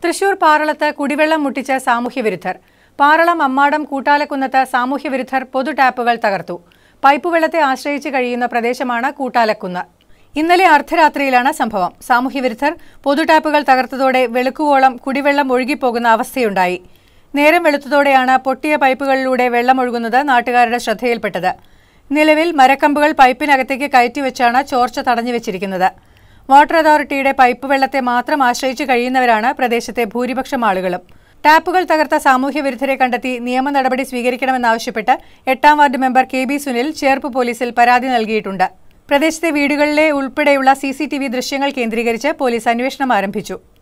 തൃശൂർ പാറളത്ത് കുടിവെള്ളം മുട്ടിച്ച സാമൂഹ്യവിരുദ്ധർ പാറളം അമ്മാടം കൂട്ടാലക്കുന്നത്ത് സാമൂഹ്യവിരുദ്ധർ പൊതു ടാപ്പുകൾ തകർത്തു പൈപ്പ് വെള്ളത്തെ ആശ്രയിച്ച് കഴിയുന്ന പ്രദേശമാണ് കൂട്ടാലക്കുന്ന് ഇന്നലെ അർദ്ധരാത്രിയിലാണ് സംഭവം സാമൂഹ്യവിരുദ്ധർ പൊതു ടാപ്പുകൾ തകർത്തതോടെ വെളുക്കുവോളം കുടിവെള്ളം ഒഴുകിപ്പോകുന്ന അവസ്ഥയുണ്ടായി നേരം വെളുത്തതോടെയാണ് പൊട്ടിയ പൈപ്പുകളിലൂടെ വെള്ളമൊഴുകുന്നത് നാട്ടുകാരുടെ ശ്രദ്ധയിൽപ്പെട്ടത് നിലവിൽ മരക്കമ്പുകൾ പൈപ്പിനകത്തേക്ക് കയറ്റിവെച്ചാണ് ചോർച്ച തടഞ്ഞുവെച്ചിരിക്കുന്നത് വാട്ടർ അതോറിറ്റിയുടെ പൈപ്പ് വെള്ളത്തെ മാത്രം ആശ്രയിച്ച് കഴിയുന്നവരാണ് പ്രദേശത്തെ ഭൂരിപക്ഷം ആളുകളും ടാപ്പുകൾ തകർത്ത സാമൂഹ്യ വിരുദ്ധരെ കണ്ടെത്തി നിയമ നടപടി സ്വീകരിക്കണമെന്നാവശ്യപ്പെട്ട് എട്ടാം ward member K B Sunil Cherpu പോലീസിൽ പരാതി നൽകിയിട്ടുണ്ട് പ്രദേശത്തെ വീടുകളിലെ ഉൾപ്പെടെയുള്ള സി ദൃശ്യങ്ങൾ കേന്ദ്രീകരിച്ച് പോലീസ് അന്വേഷണം ആരംഭിച്ചു